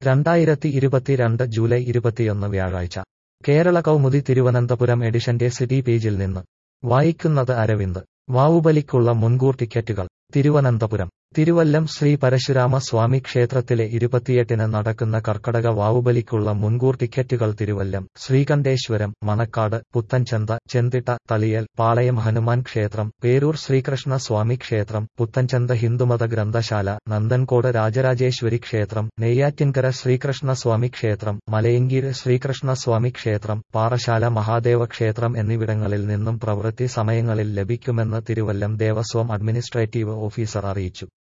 രണ്ടായിരത്തി ഇരുപത്തിരണ്ട് ജൂലൈ ഇരുപത്തിയൊന്ന് വ്യാഴാഴ്ച കേരള കൗമുദി തിരുവനന്തപുരം എഡിഷന്റെ സിറ്റി പേജിൽ നിന്ന് വായിക്കുന്നത് അരവിന്ദ് വാവുബലിക്കുള്ള മുൻകൂർ ടിക്കറ്റുകൾ തിരുവനന്തപുരം തിരുവല്ലം ശ്രീ പരശുരാമ സ്വാമി ക്ഷേത്രത്തിലെ ഇരുപത്തിയെട്ടിന് നടക്കുന്ന കർക്കടക വാവുബലിക്കുള്ള മുൻകൂർ ടിക്കറ്റുകൾ തിരുവല്ലം ശ്രീകണ്ഠേശ്വരം മണക്കാട് പുത്തൻചന്ത ചെന്തിട്ട തളിയൽ പാളയം ഹനുമാൻ ക്ഷേത്രം പേരൂർ ശ്രീകൃഷ്ണ സ്വാമി ക്ഷേത്രം പുത്തൻചന്ത ഹിന്ദുമത ഗ്രന്ഥശാല നന്ദൻകോട് രാജരാജേശ്വരി ക്ഷേത്രം നെയ്യാറ്റിൻകര ശ്രീകൃഷ്ണ സ്വാമി ക്ഷേത്രം മലയങ്കീര് ശ്രീകൃഷ്ണ സ്വാമി ക്ഷേത്രം പാറശാല മഹാദേവ ക്ഷേത്രം എന്നിവിടങ്ങളിൽ നിന്നും പ്രവൃത്തി സമയങ്ങളിൽ ലഭിക്കുമെന്ന് തിരുവല്ലം ദേവസ്വം അഡ്മിനിസ്ട്രേറ്റീവ് ഓഫീസർ അറിയിച്ചു